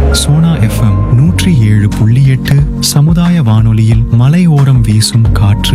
Sona FM நூற்றி ஏழு புள்ளி எட்டு சமுதாய வானொலியில் மலையோரம் வீசும் காற்று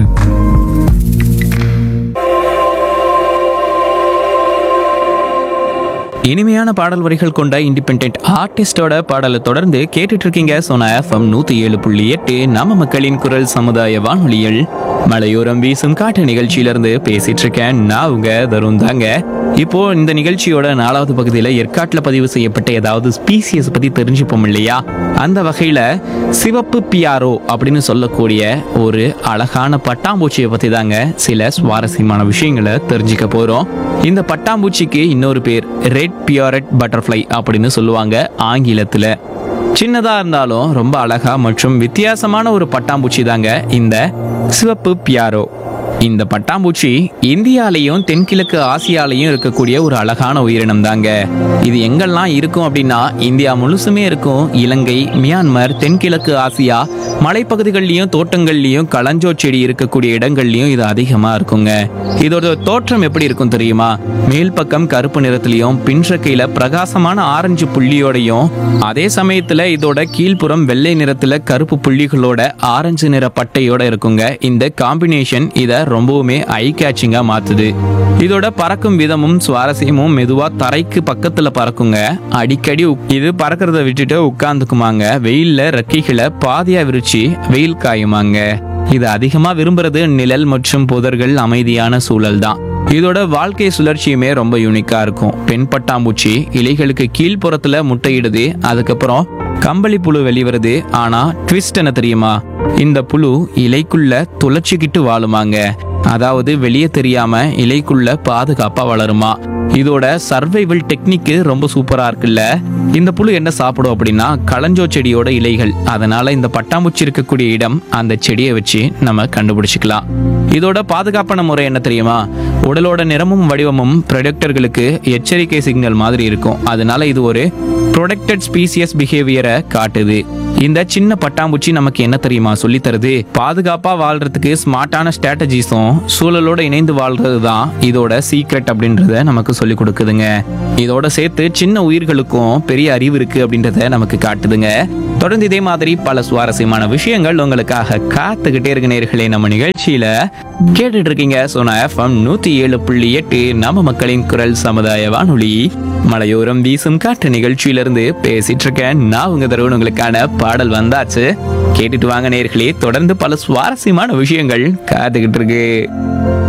இனிமையான பாடல் வரிகள் கொண்ட இண்டிபெண்ட் ஆர்டிஸ்டோட பாடலை தொடர்ந்து கேட்டுட்டு இருக்கீங்க சோனா எஃப்எம் நூத்தி ஏழு புள்ளி எட்டு நம்ம மக்களின் குரல் சமுதாய வானொலியில் மலையோரம் வீசும் காட்டு நிகழ்ச்சியிலிருந்து பேசிட்டு இருக்கேன் நான் உங்க தருண் தாங்க இப்போ இந்த நிகழ்ச்சியோட நாலாவது பகுதியில் ஏற்காட்டில் பதிவு செய்யப்பட்ட ஏதாவது ஸ்பீசியஸ் பத்தி தெரிஞ்சுப்போம் இல்லையா அந்த வகையில சிவப்பு பியாரோ அப்படின்னு சொல்லக்கூடிய ஒரு அழகான பட்டாம்பூச்சியை பத்தி தாங்க சில சுவாரஸ்யமான விஷயங்களை தெரிஞ்சுக்க போறோம் இந்த பட்டாம்பூச்சிக்கு இன்னொரு பேர் ரெட் பியூரட் பட்டர்ஃப்ளை அப்படின்னு சொல்லுவாங்க ஆங்கிலத்துல சின்னதா இருந்தாலும் ரொம்ப அழகா மற்றும் வித்தியாசமான ஒரு பட்டாம்பூச்சி தாங்க இந்த சிவப்பு பியாரோ இந்த பட்டாம்பூச்சி இந்தியாலையும் தென்கிழக்கு ஆசியாலையும் இருக்கக்கூடிய ஒரு அழகான உயிரினம் தாங்க இது எங்கெல்லாம் இருக்கும் அப்படின்னா இந்தியா முழுசுமே இருக்கும் இலங்கை மியான்மர் தென்கிழக்கு ஆசியா மலைப்பகுதிகள்லயும் தோட்டங்கள்லயும் களஞ்சோ செடி இருக்கக்கூடிய இடங்கள்லயும் இது அதிகமா இருக்குங்க இதோட தோற்றம் எப்படி இருக்கும் தெரியுமா மேல் பக்கம் கருப்பு நிறத்திலையும் பின்சக்கையில பிரகாசமான ஆரஞ்சு புள்ளியோடையும் அதே சமயத்துல இதோட கீழ்ப்புறம் வெள்ளை நிறத்துல கருப்பு புள்ளிகளோட ஆரஞ்சு நிற பட்டையோட இருக்குங்க இந்த காம்பினேஷன் இத ரொம்பவுமே ஐ கேச்சிங்கா மாத்துது இதோட பறக்கும் விதமும் சுவாரஸ்யமும் மெதுவா தரைக்கு பக்கத்துல பறக்குங்க அடிக்கடி உக்- இது பறக்கிறத விட்டுட்டு உட்கார்ந்துக்குமாங்க வெயில்ல ரெக்கைகளை பாதியா விரிச்சு வெயில் காயுமாங்க இது அதிகமா விரும்புறது நிழல் மற்றும் புதர்கள் அமைதியான சூழல் தான் இதோட வாழ்க்கை சுழற்சியுமே ரொம்ப யூனிக்கா இருக்கும் பெண் பட்டாம்பூச்சி இலைகளுக்கு கீழ்ப்புறத்துல முட்டையிடுது அதுக்கப்புறம் கம்பளி புழு வெளிவருது ஆனா ட்விஸ்ட் என்ன தெரியுமா இந்த புழு இலைக்குள்ள துளைச்சிக்கிட்டு வாழுமாங்க அதாவது வெளியே தெரியாம இலைக்குள்ள பாதுகாப்பா வளருமா இதோட சர்வைவல் டெக்னிக்கு ரொம்ப சூப்பரா இருக்குல்ல இந்த புழு என்ன சாப்பிடும் அப்படின்னா களஞ்சோ செடியோட இலைகள் அதனால இந்த பட்டாம்பூச்சி இருக்கக்கூடிய இடம் அந்த செடியை வச்சு நம்ம கண்டுபிடிச்சிக்கலாம் இதோட பாதுகாப்பான முறை என்ன தெரியுமா உடலோட நிறமும் வடிவமும் ப்ரொடக்டர்களுக்கு எச்சரிக்கை சிக்னல் மாதிரி இருக்கும் அதனால இது ஒரு ப்ரொடக்டட் ஸ்பீசியஸ் பிஹேவியரை காட்டுது இந்த சின்ன பட்டாம்பூச்சி நமக்கு என்ன தெரியுமா சொல்லி தருது பாதுகாப்பா வாழ்றதுக்கு ஸ்மார்ட்டான ஸ்ட்ராட்டஜிஸும் சூழலோட இணைந்து வாழ்றது தான் இதோட சீக்ரெட் அப்படின்றத நமக்கு சொல்லி கொடுக்குதுங்க இதோட சேர்த்து சின்ன உயிர்களுக்கும் பெரிய அறிவு இருக்கு அப்படின்றத நமக்கு காட்டுதுங்க தொடர்ந்து இதே மாதிரி பல சுவாரஸ்யமான விஷயங்கள் உங்களுக்காக காத்துக்கிட்டே இருக்க நேர்களே நம்ம நிகழ்ச்சியில கேட்டுட்டு இருக்கீங்க சோனா எஃப்எம் நூத்தி ஏழு புள்ளி எட்டு நம்ம மக்களின் குரல் சமுதாய வானொலி மலையோரம் வீசும் காட்டு நிகழ்ச்சியிலிருந்து பேசிட்டு இருக்கேன் நான் உங்க தருவன் உங்களுக்கான பாடல் வந்தாச்சு கேட்டுட்டு வாங்க நேர்களே தொடர்ந்து பல சுவாரஸ்யமான விஷயங்கள் காத்துக்கிட்டு இருக்கு